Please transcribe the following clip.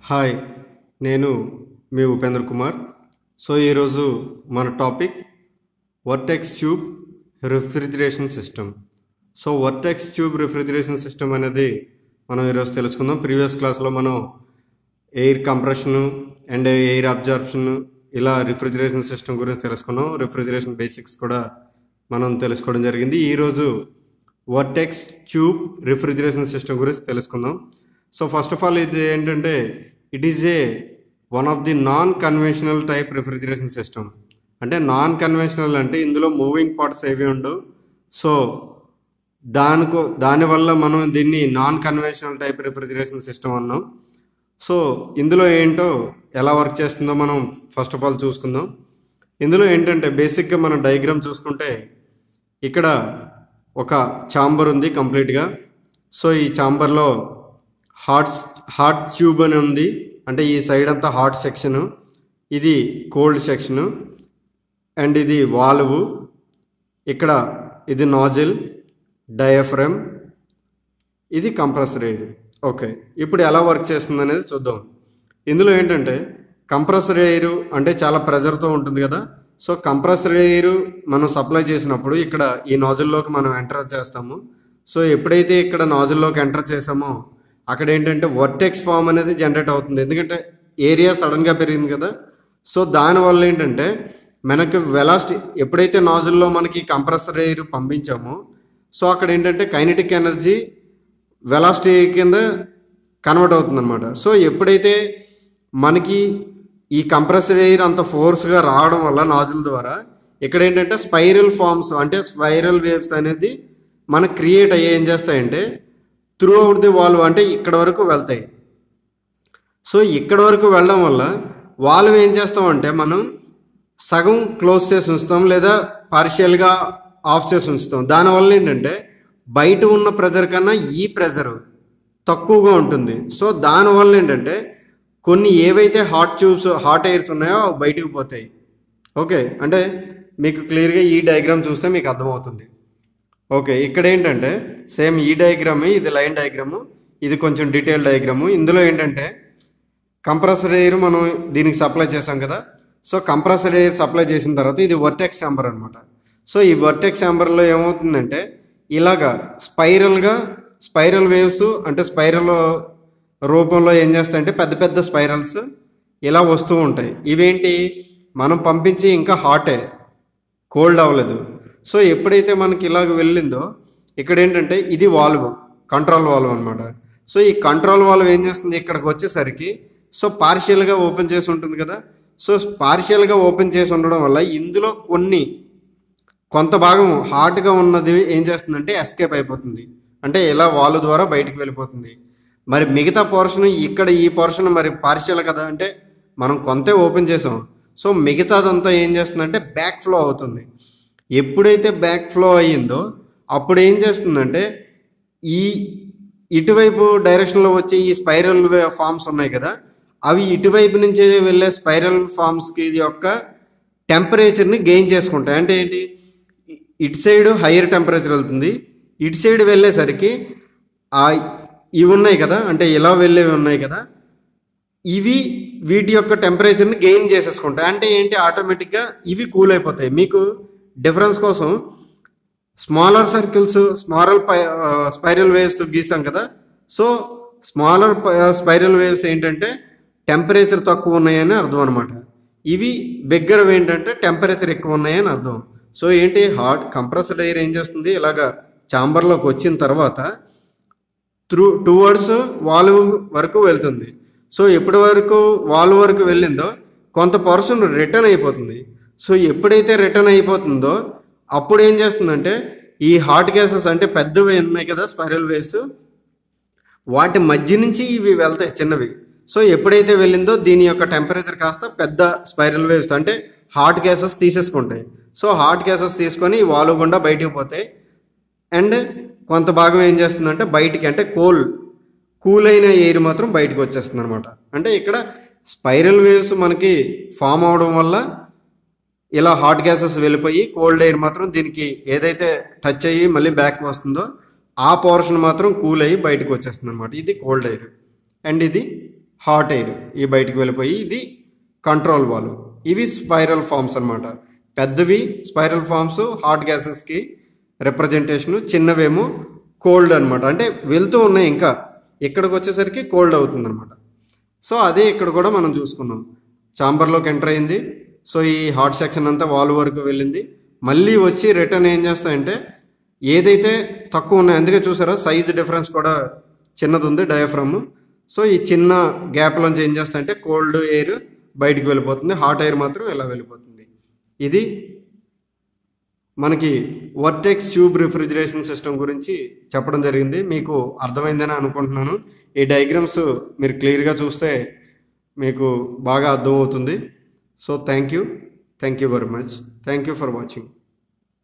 hi నేను మీ Upendra Kumar so ఈరోజు మన topic vortex tube refrigeration system so vortex tube refrigeration system అనేది మనం ఈరోజు తెలుసుకుందాం ప్రీవియస్ క్లాస్లో మనం air compression and air absorption ఇలా రిఫ్రిజిరేషన్ సిస్టమ్ గురించి తెలుసుకున్నాం రిఫ్రిజిరేషన్ బేసిక్స్ కూడా మనం తెలుసుకోవడం జరిగింది ఈరోజు వర్టెక్స్ ట్యూబ్ రిఫ్రిజిరేషన్ సిస్టమ్ గురించి తెలుసుకుందాం సో ఫస్ట్ ఆఫ్ ఆల్ ఇది ఏంటంటే it is a one of the non conventional type refrigeration system అంటే నాన్ కన్వెన్షనల్ అంటే ఇందులో మూవింగ్ పార్ట్స్ ఏవి ఉండవు సో దానికో దానివల్ల మనం దీన్ని non conventional type refrigeration system అన్నాం సో ఇందులో ఏంటో ఎలా వర్క్ చేస్తుందో మనం ఫస్ట్ ఆఫ్ ఆల్ చూసుకుందాం ఇందులో ఏంటంటే బేసిక్గా మనం డయాగ్రామ్ చూసుకుంటే ఇక్కడ ఒక ఛాంబర్ ఉంది కంప్లీట్గా సో ఈ ఛాంబర్లో హాట్ హాట్ ట్యూబ్ అని ఉంది అంటే ఈ సైడ్ అంతా హాట్ సెక్షను ఇది కోల్డ్ సెక్షను అండ్ ఇది వాల్వ్ ఇక్కడ ఇది నాజిల్ డయాఫ్రమ్ ఇది కంప్రెసర్ ఎయిర్ ఓకే ఇప్పుడు ఎలా వర్క్ చేస్తుంది అనేది చూద్దాం ఇందులో ఏంటంటే కంప్రెసర్ ఎయిర్ అంటే చాలా ప్రెజర్తో ఉంటుంది కదా సో కంప్రెసర్ ఎయిర్ మనం సప్లై చేసినప్పుడు ఇక్కడ ఈ నాజిల్లోకి మనం ఎంటర్ చేస్తాము సో ఎప్పుడైతే ఇక్కడ నాజిల్లోకి ఎంటర్ చేసామో అక్కడ ఏంటంటే వర్టెక్స్ ఫామ్ అనేది జనరేట్ అవుతుంది ఎందుకంటే ఏరియా సడన్గా పెరిగింది కదా సో దానివల్ల ఏంటంటే మనకి వెలాసిటీ ఎప్పుడైతే నాజిల్లో మనకి కంప్రెసర్ ఎయిర్ పంపించామో సో అక్కడ ఏంటంటే కైనటిక్ ఎనర్జీ వెలాసిటీ కింద కన్వర్ట్ అవుతుంది అనమాట సో ఎప్పుడైతే మనకి ఈ కంప్రెసర్ ఎయిర్ అంత ఫోర్స్గా రావడం వల్ల నాజిల్ ద్వారా ఇక్కడ ఏంటంటే స్పైరల్ ఫార్మ్స్ అంటే స్పైరల్ వేవ్స్ అనేది మనకు క్రియేట్ అయ్యి ఏం చేస్తాయంటే త్రూ అవుట్ ది వాల్వ్ అంటే ఇక్కడ వరకు వెళ్తాయి సో ఇక్కడ వరకు వెళ్ళడం వల్ల వాల్వ్ ఏం చేస్తామంటే మనం సగం క్లోజ్ చేసి ఉంచుతాం లేదా పార్షియల్గా ఆఫ్ చేసి ఉంచుతాం దానివల్ల ఏంటంటే బయట ఉన్న ప్రెజర్ కన్నా ఈ ప్రెజర్ తక్కువగా ఉంటుంది సో దానివల్ల ఏంటంటే కొన్ని ఏవైతే హాట్ ట్యూబ్స్ హాట్ ఎయిర్స్ ఉన్నాయో అవి బయటికి పోతాయి ఓకే అంటే మీకు క్లియర్గా ఈ డయాగ్రామ్ చూస్తే మీకు అర్థమవుతుంది ఓకే ఇక్కడ ఏంటంటే సేమ్ ఈ డయాగ్రామే ఇది లైన్ డయాగ్రాము ఇది కొంచెం డీటెయిల్ డయాగ్రాము ఇందులో ఏంటంటే కంప్రెసర్ ఎయిర్ మనం దీనికి సప్లై చేసాం కదా సో కంప్రెసర్ ఎయిర్ సప్లై చేసిన తర్వాత ఇది వర్టెక్స్ ఛాంబర్ అనమాట సో ఈ వర్టెక్స్ ఛాంబర్లో ఏమవుతుందంటే ఇలాగా స్పైరల్గా స్పైరల్ వేవ్స్ అంటే స్పైరల్ రూపంలో ఏం చేస్తాయంటే పెద్ద పెద్ద స్పైరల్స్ ఇలా వస్తూ ఉంటాయి ఇవేంటి మనం పంపించి ఇంకా హాటే కోల్డ్ అవ్వలేదు సో ఎప్పుడైతే మనకి ఇలాగ వెళ్ళిందో ఇక్కడ ఏంటంటే ఇది వాల్వ్ కంట్రోల్ వాల్వ్ అనమాట సో ఈ కంట్రోల్ వాల్వ్ ఏం చేస్తుంది ఇక్కడికి వచ్చేసరికి సో పార్షియల్గా ఓపెన్ చేసి ఉంటుంది కదా సో పార్షియల్గా ఓపెన్ చేసి ఉండడం వల్ల ఇందులో కొన్ని కొంత భాగం హార్డ్గా ఉన్నది ఏం చేస్తుందంటే ఎస్కేప్ అయిపోతుంది అంటే ఇలా వాల్ ద్వారా బయటికి వెళ్ళిపోతుంది మరి మిగతా పోర్షన్ ఇక్కడ ఈ పోర్షన్ మరి పార్షియల్ కదా అంటే మనం కొంతే ఓపెన్ చేసాం సో మిగతాదంతా ఏం చేస్తుందంటే బ్యాక్ ఫ్లో అవుతుంది ఎప్పుడైతే బ్యాక్ ఫ్లో అయ్యిందో అప్పుడు ఏం చేస్తుందంటే ఈ ఇటువైపు డైరెక్షన్లో వచ్చే ఈ స్పైరల్ ఫామ్స్ ఉన్నాయి కదా అవి ఇటువైపు నుంచి వెళ్ళే స్పైరల్ ఫామ్స్కి ఇది యొక్క టెంపరేచర్ని గెయిన్ చేసుకుంటాయి అంటే ఏంటి ఇటు సైడ్ హయ్యర్ టెంపరేచర్ వెళ్తుంది ఇటు సైడ్ వెళ్ళేసరికి ఆ ఇవి ఉన్నాయి కదా అంటే ఇలా వెళ్ళేవి ఉన్నాయి కదా ఇవి వీటి యొక్క టెంపరేచర్ని గెయిన్ చేసేసుకుంటాయి అంటే ఏంటి ఆటోమేటిక్గా ఇవి కూల్ అయిపోతాయి మీకు డిఫరెన్స్ కోసం smaller circles smaller spiral waves గీసాం కదా సో స్మాలర్ స్పైరల్ వేవ్స్ ఏంటంటే టెంపరేచర్ తక్కువ ఉన్నాయని అర్థం అనమాట ఇవి బిగ్గర్ ఏంటంటే టెంపరేచర్ ఎక్కువ ఉన్నాయని అర్థం సో ఏంటి హాట్ కంప్రెసర్ ఎయిర్ ఏం చేస్తుంది ఇలాగా ఛాంబర్లోకి వచ్చిన తర్వాత త్రూ టువర్డ్స్ వాల్వ్ వరకు వెళ్తుంది సో ఎప్పటి వరకు వాల్వ్ వరకు వెళ్ళిందో కొంత పర్సన్ రిటర్న్ అయిపోతుంది సో ఎప్పుడైతే రిటర్న్ అయిపోతుందో అప్పుడు ఏం చేస్తుందంటే ఈ హాట్ గ్యాసెస్ అంటే పెద్దవి ఉన్నాయి కదా స్పైరల్ వేవ్స్ వాటి మధ్య నుంచి ఇవి వెళ్తాయి చిన్నవి సో ఎప్పుడైతే వెళ్ళిందో దీని యొక్క టెంపరేచర్ కాస్త పెద్ద స్పైరల్ వేవ్స్ అంటే హాట్ గ్యాసెస్ తీసేసుకుంటాయి సో హాట్ గ్యాసెస్ తీసుకొని వాలు గుండా బయటికి పోతాయి అండ్ కొంత భాగం ఏం చేస్తుందంటే బయటికి అంటే కోల్ కూల్ అయిన ఎయిర్ మాత్రం బయటకు వచ్చేస్తుంది అనమాట అంటే ఇక్కడ స్పైరల్ వేవ్స్ మనకి ఫామ్ అవడం వల్ల ఇలా హాట్ గ్యాసెస్ వెళ్ళిపోయి కోల్డ్ ఎయిర్ మాత్రం దీనికి ఏదైతే టచ్ అయ్యి మళ్ళీ బ్యాక్ వస్తుందో ఆ పోర్షన్ మాత్రం కూల్ అయ్యి బయటకు వచ్చేస్తుంది అనమాట ఇది కోల్డ్ ఎయిర్ అండ్ ఇది హాట్ ఎయిర్ ఈ బయటికి వెళ్ళిపోయి ఇది కంట్రోల్ వాల్వ్ ఇవి స్పైరల్ ఫామ్స్ అన్నమాట పెద్దవి స్పైరల్ ఫామ్స్ హాట్ గ్యాసెస్కి రిప్రజెంటేషన్ చిన్నవేమో కోల్డ్ అనమాట అంటే వెళ్తూ ఉన్నాయి ఇంకా ఇక్కడికి వచ్చేసరికి కోల్డ్ అవుతుంది అనమాట సో అదే ఇక్కడ కూడా మనం చూసుకున్నాం చాంబర్లోకి ఎంటర్ అయింది సో ఈ హాట్ సెక్షన్ అంతా వాల్ వరకు వెళ్ళింది మళ్ళీ వచ్చి రిటర్న్ ఏం చేస్తాయంటే ఏదైతే తక్కువ ఉన్నాయో అందుకే చూసారా సైజ్ డిఫరెన్స్ కూడా చిన్నది ఉంది డయాఫ్రమ్ సో ఈ చిన్న గ్యాప్లోంచి ఏం చేస్తాయంటే కోల్డ్ ఎయిర్ బయటికి వెళ్ళిపోతుంది హాట్ ఎయిర్ మాత్రం ఇలా వెళ్ళిపోతుంది ఇది మనకి వర్టెక్స్ ట్యూబ్ రిఫ్రిజిరేషన్ సిస్టమ్ గురించి చెప్పడం జరిగింది మీకు అర్థమైందని అనుకుంటున్నాను ఈ డయాగ్రామ్స్ మీరు క్లియర్గా చూస్తే మీకు బాగా అర్థమవుతుంది so thank you thank you very much thank you for watching